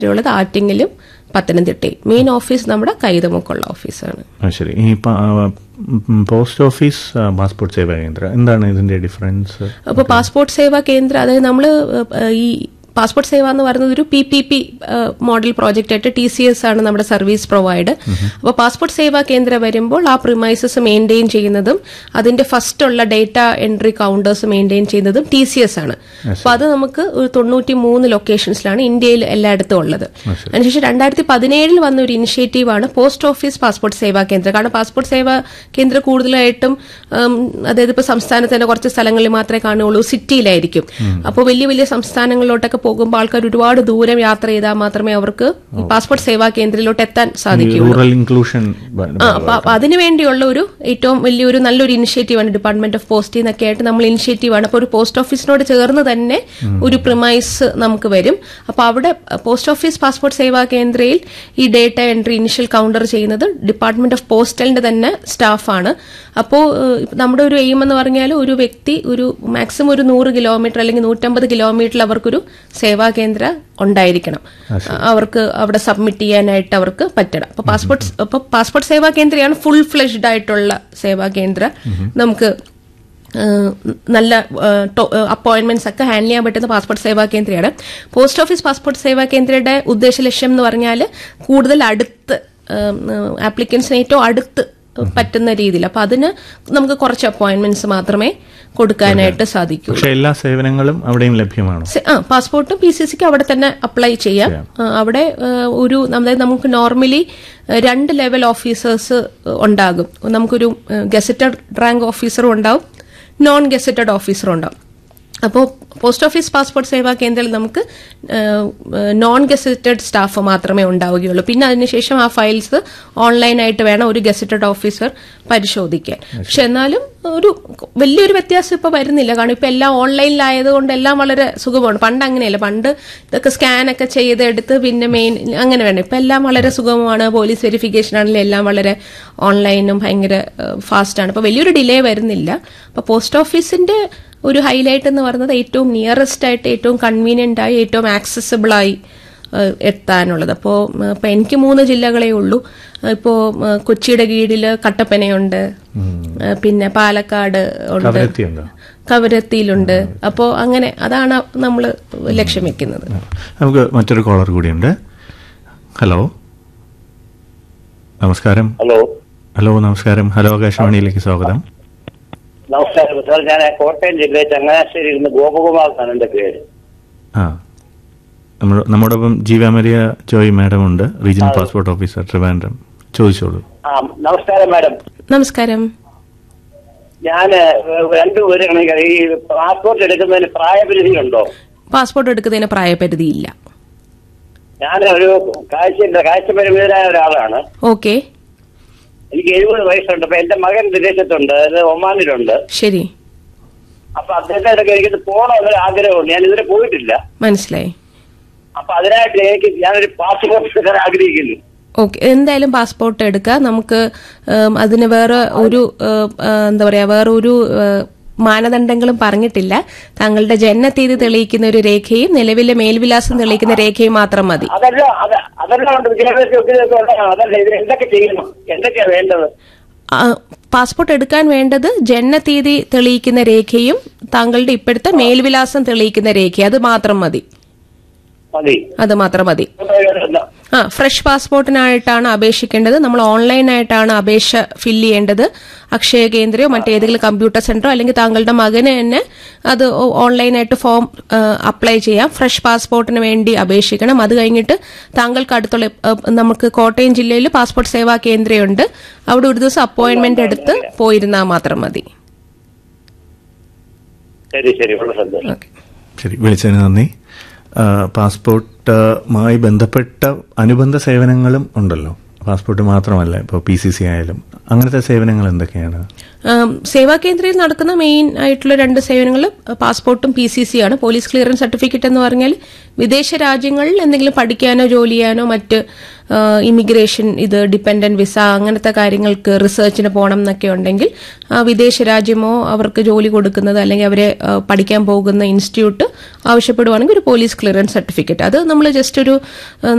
ഉള്ളത് ആറ്റിങ്ങലും പത്തനംതിട്ടയും main office നമ്മുടെ കൈതമുക്കുള്ള ഓഫീസാണ് ആ, ശരി ഈ പ- ആ, ഉം, പോസ്റ്റ് ഓഫീസ് ആ, പാസ്പോർട്ട് സേവാ കേന്ദ്രം എന്താണ് ഇതിന്റെ ഡിഫറൻസ് അപ്പോൾ പാസ്പോർട്ട് സേവാ കേന്ദ്ര അതായത് നമ്മൾ ഈ പാസ്പോർട്ട് സേവ എന്ന് പറയുന്നത് ഒരു P P P model project ആയിട്ട് ടി സി എസ് ആണ് നമ്മുടെ സർവീസ് പ്രൊവൈഡ് അപ്പോൾ പാസ്പോർട്ട് സേവാ കേന്ദ്ര വരുമ്പോൾ ആ പ്രിമൈസസ് മെയിൻറ്റെയിൻ ചെയ്യുന്നതും അതിന്റെ ഫസ്റ്റ് ഉള്ള ഡേറ്റ എൻട്രി കൗണ്ടേഴ്സ് മെയിൻറ്റെയിൻ ചെയ്യുന്നതും ടി സി എസ് ആണ് അപ്പോൾ അത് നമുക്ക് ഒരു തൊണ്ണൂറ്റി മൂന്ന് ലൊക്കേഷൻസിലാണ് ഇന്ത്യയിൽ എല്ലായിടത്തും ഉള്ളത് അതിനുശേഷം രണ്ടായിരത്തി പതിനേഴിൽ വന്ന ഒരു ഇനിഷ്യേറ്റീവാണ് പോസ്റ്റ് ഓഫീസ് പാസ്പോർട്ട് സേവാ കേന്ദ്രം കാരണം പാസ്പോർട്ട് സേവാ കേന്ദ്രം കൂടുതലായിട്ടും ഉം, അതായത് ഇപ്പോൾ സംസ്ഥാനത്ത് തന്നെ കുറച്ച് സ്ഥലങ്ങളിൽ മാത്രമേ കാണുകയുള്ളൂ സിറ്റിയിലായിരിക്കും അപ്പോൾ വലിയ വലിയ സംസ്ഥാനങ്ങളിലോട്ടൊക്കെ പോകുമ്പോൾ ആൾക്കാർ ഒരുപാട് ദൂരം യാത്ര ചെയ്താൽ മാത്രമേ അവർക്ക് ഈ പാസ്പോർട്ട് സേവാ കേന്ദ്രത്തിലോട്ട് എത്താൻ സാധിക്കുകയുള്ളൂ റൂറൽ ഇൻക്ലൂഷൻ ആ അപ്പൊ അപ്പൊ അതിനു വേണ്ടിയുള്ള ഒരു ഏറ്റവും വലിയൊരു നല്ലൊരു ഇനിഷ്യേറ്റീവാണ് ഡിപ്പാർട്ട്മെന്റ് ഓഫ് പോസ്റ്റ് എന്നൊക്കെ ആയിട്ട് നമ്മൾ ഇനിഷ്യേറ്റീവാണ് അപ്പോൾ ഒരു പോസ്റ്റ് ഓഫീസിനോട് ചേർന്ന് തന്നെ ഒരു പ്രിമൈസ് നമുക്ക് വരും അപ്പോൾ അവിടെ പോസ്റ്റ് ഓഫീസ് പാസ്പോർട്ട് സേവാ കേന്ദ്രയിൽ ഈ ഡേറ്റ എൻട്രി ഇനിഷ്യൽ കൗണ്ടർ ചെയ്യുന്നത് ഡിപ്പാർട്ട്മെന്റ് ഓഫ് പോസ്റ്റലിന്റെ തന്നെ സ്റ്റാഫാണ് അപ്പോൾ നമ്മുടെ ഒരു എയിം എന്ന് പറഞ്ഞാൽ ഒരു വ്യക്തി ഒരു മാക്സിമം ഒരു നൂറ് കിലോമീറ്റർ അല്ലെങ്കിൽ നൂറ്റമ്പത് കിലോമീറ്ററിൽ അവർക്കൊരു സേവാ കേന്ദ്ര ഉണ്ടായിരിക്കണം അവർക്ക് അവിടെ സബ്മിറ്റ് ചെയ്യാനായിട്ട് അവർക്ക് പറ്റണം അപ്പൊ പാസ്പോർട്ട് അപ്പൊ പാസ്പോർട്ട് സേവാ കേന്ദ്രയാണ് ഫുൾ ഫ്ലെഷ്ഡ് ആയിട്ടുള്ള സേവാ കേന്ദ്ര നമുക്ക് ഏഹ്, നല്ല അപ്പോയിന്റ്മെന്റ്സ് ഒക്കെ ഹാൻഡിൽ ചെയ്യാൻ പറ്റുന്ന പാസ്പോർട്ട് സേവാ കേന്ദ്രയാണ് പോസ്റ്റ് ഓഫീസ് പാസ്പോർട്ട് സേവാ കേന്ദ്രയുടെ ഉദ്ദേശ ലക്ഷ്യം എന്ന് പറഞ്ഞാൽ കൂടുതൽ അടുത്ത് ആപ്ലിക്കൻസിന് ഏറ്റവും അടുത്ത് പറ്റുന്ന രീതിയിൽ അപ്പൊ അതിന് നമുക്ക് കുറച്ച് അപ്പോയിന്റ്മെന്റ്സ് മാത്രമേ കൊടുക്കാനായിട്ട് സാധിക്കൂ പക്ഷെ എല്ലാ സേവനങ്ങളും അവിടെയും ലഭ്യമാണോ സെ- ആ പാസ്പോർട്ടും പി സി സിക്ക് അവിടെ തന്നെ അപ്ലൈ ചെയ്യാം ആ, അവിടെ ആ, ഒരു അതായത് നമുക്ക് നോർമലി രണ്ട് ലെവൽ ഓഫീസേഴ്സ് ഉണ്ടാകും നമുക്കൊരു ഗസറ്റഡ് റാങ്ക് ഓഫീസറും ഉണ്ടാവും നോൺ ഗസറ്റഡ് ഓഫീസറും ഉണ്ടാവും അപ്പോൾ പോസ്റ്റ് ഓഫീസ് പാസ്പോർട്ട് സേവാ കേന്ദ്രത്തിൽ നമുക്ക് നോൺ ഗസറ്റഡ് സ്റ്റാഫ് മാത്രമേ ഉണ്ടാവുകയുള്ളൂ പിന്നെ അതിനുശേഷം ആ ഫയൽസ് ഓൺലൈനായിട്ട് വേണം ഒരു ഗസറ്റഡ് ഓഫീസർ പരിശോധിക്കാൻ പക്ഷെ എന്നാലും ഒരു വലിയൊരു വ്യത്യാസം ഇപ്പൊ വരുന്നില്ല കാരണം ഇപ്പൊ എല്ലാം ഓൺലൈനിലായതുകൊണ്ട് എല്ലാം വളരെ സുഖമാണ് പണ്ട് അങ്ങനെയല്ല പണ്ട് ഇതൊക്കെ സ്കാൻ ഒക്കെ ചെയ്തെടുത്ത് പിന്നെ മെയിൻ അങ്ങനെ വേണം ഇപ്പൊ എല്ലാം വളരെ സുഗമമാണ് പോലീസ് വെരിഫിക്കേഷൻ ആണെങ്കിലും എല്ലാം വളരെ ഓൺലൈനും ഭയങ്കര ഫാസ്റ്റാണ് ഇപ്പൊ വലിയൊരു ഡിലേ വരുന്നില്ല അപ്പൊ പോസ്റ്റ് ഓഫീസിന്റെ ഒരു ഹൈലൈറ്റ് എന്ന് പറയുന്നത് ഏറ്റവും നിയറസ്റ്റ് ആയിട്ട് ഏറ്റവും കൺവീനിയന്റ് ആയി ഏറ്റവും ആക്സസിബിൾ ആയി ഏഹ്, എത്താനുള്ളത് അപ്പോൾ ഇപ്പൊ എനിക്ക് മൂന്ന് ജില്ലകളേ ഉള്ളൂ ഇപ്പോൾ കൊച്ചിയുടെ കീഴിൽ കട്ടപ്പനയുണ്ട് ഏഹ്, പിന്നെ പാലക്കാട് ഉണ്ട് കവരത്തിയുണ്ടോ കവരത്തിയിലുണ്ട് അപ്പോൾ അങ്ങനെ അതാണ് നമ്മൾ ലക്ഷ്യം വെക്കുന്നത് നമുക്ക് മറ്റൊരു കോളർ കൂടിയുണ്ട് ഹലോ നമസ്കാരം ഹലോ ഹലോ നമസ്കാരം ഹലോ ആകാശവാണിയിലേക്ക് സ്വാഗതം നമസ്കാരം സാർ ഞാൻ കോട്ടയം ജില്ലയിൽ ചങ്ങനാശ്ശേരിയിൽ നിന്ന് ഗോപകുമാർ എന്നാണ് എന്റെ പേര് ആ നമ്മ- നമ്മോടൊപ്പം ജീവാമരിയ ജോയ് മാഡം ഉണ്ട് റീജിയണൽ പാസ്പോർട്ട് ഓഫീസർ ട്രിവാൻഡ്രം ചോദിച്ചോളൂ ആ നമസ്കാരം മാഡം നമസ്കാരം ഞാൻ രണ്ടുപേരും ഈ പാസ്പോർട്ട് എടുക്കുന്നതിന് പ്രായപരിധി ഉണ്ടോ പാസ്പോർട്ട് എടുക്കുന്നതിന് പ്രായപരിധിയില്ല ഞാൻ ഒരു കാഴ്ച കാഴ്ച പരിമിതരായ ഒരാളാണ് ഓക്കെ എനിക്ക് എഴുപത് വയസ്സുണ്ട് അപ്പൊ എന്റെ മകൻ വിദേശത്തുണ്ട് അതായത് ഒമാനിലുണ്ട് ശരി അപ്പൊ അദ്ദേഹത്തെ ഇടയ്ക്ക് എനിക്ക് പോകണമെന്നൊരു ആഗ്രഹമുണ്ട് ഞാൻ ഇതുവരെ പോയിട്ടില്ല മനസ്സിലായി അപ്പൊ അതിനായിട്ട് എനിക്ക് ഞാനൊരു പാസ്പോർട്ട് എടുക്കാൻ ആഗ്രഹിക്കുന്നു ഓക്കെ എന്തായാലും പാസ്പോർട്ട് എടുക്കുക നമുക്ക് ഉം, അതിന് വേറെ ഒരു ഉം, ആ, എന്താ പറയാ വേറെ ഒരു ഉം, മാനദണ്ഡങ്ങളും പറഞ്ഞിട്ടില്ല താങ്കളുടെ ജനനത്തീയതി തെളിയിക്കുന്ന ഒരു രേഖയും നിലവിലെ മേൽവിലാസം തെളിയിക്കുന്ന രേഖയും മാത്രം മതി അതല്ല അത് അതെല്ലാം ഉണ്ട് വിദ്യാഭ്യാസ യോഗ്യതയൊക്കെ ഉള്ളതാണ് അതല്ല ഇതിന് എന്തൊക്കെ ചെയ്യണം എന്തൊക്കെയാ വേണ്ടത് ആ, പാസ്പോർട്ട് എടുക്കാൻ വേണ്ടത് ജനനത്തീയതി തെളിയിക്കുന്ന രേഖയും താങ്കളുടെ ഇപ്പോഴത്തെ മേൽവിലാസം തെളിയിക്കുന്ന രേഖ അത് മാത്രം മതി മതി അത് മാത്രം മതി എന്താ? ആ ഫ്രഷ് പാസ്പോർട്ടിനായിട്ടാണ് അപേക്ഷിക്കേണ്ടത് നമ്മൾ ഓൺലൈനായിട്ടാണ് അപേക്ഷ ഫില്ല് ചെയ്യേണ്ടത് അക്ഷയ കേന്ദ്രയോ മറ്റേതെങ്കിലും കമ്പ്യൂട്ടർ സെന്ററോ അല്ലെങ്കിൽ താങ്കളുടെ മകന് തന്നെ അത് ഓ- ഓൺലൈനായിട്ട് ഫോം ആ, അപ്ലൈ ചെയ്യാം ഫ്രഷ് പാസ്പോർട്ടിന് വേണ്ടി അപേക്ഷിക്കണം അത് കഴിഞ്ഞിട്ട് താങ്കൾക്ക് അടുത്തുള്ള ആ, നമുക്ക് കോട്ടയം ജില്ലയിൽ പാസ്പോർട്ട് സേവാ കേന്ദ്രമുണ്ട് അവിടെ ഒരു ദിവസം അപ്പോയിന്റ്മെന്റ് എടുത്ത് പോയിരുന്നാൽ മാത്രം മതി ശരി ശരി വളരെ സന്തോഷം ഓക്കെ ശരി വിളിച്ചതിന് നന്ദി ആ, പാസ്പോർട്ടുമായി ബന്ധപ്പെട്ട അനുബന്ധ സേവനങ്ങളും ഉണ്ടല്ലോ പാസ്പോർട്ട് മാത്രമല്ല ഇപ്പോൾ പി സി സി ആയാലും അങ്ങനത്തെ സേവനങ്ങൾ എന്തൊക്കെയാണ് ആം, സേവാ കേന്ദ്രയിൽ നടക്കുന്ന മെയിൻ ആയിട്ടുള്ള രണ്ട് സേവനങ്ങൾ പാസ്പോർട്ടും പി സി സി ആണ് പോലീസ് ക്ലിയറൻസ് സർട്ടിഫിക്കറ്റ് എന്ന് പറഞ്ഞാൽ വിദേശ രാജ്യങ്ങളിൽ എന്തെങ്കിലും പഠിക്കാനോ ജോലി ചെയ്യാനോ മറ്റ് ആ, ഇമിഗ്രേഷൻ ഇത് ഡിപ്പെൻഡന്റ് വിസ അങ്ങനത്തെ കാര്യങ്ങൾക്ക് റിസർച്ചിന് പോകണം എന്നൊക്കെ ഉണ്ടെങ്കിൽ ആ, വിദേശ രാജ്യമോ അവർക്ക് ജോലി കൊടുക്കുന്നത് അല്ലെങ്കിൽ അവരെ ആ, പഠിക്കാൻ പോകുന്ന ഇൻസ്റ്റിറ്റ്യൂട്ട് ആവശ്യപ്പെടുവാണെങ്കിൽ ഒരു പോലീസ് ക്ലിയറൻസ് സർട്ടിഫിക്കറ്റ് അത് നമ്മൾ ജസ്റ്റ് ഒരു ആ,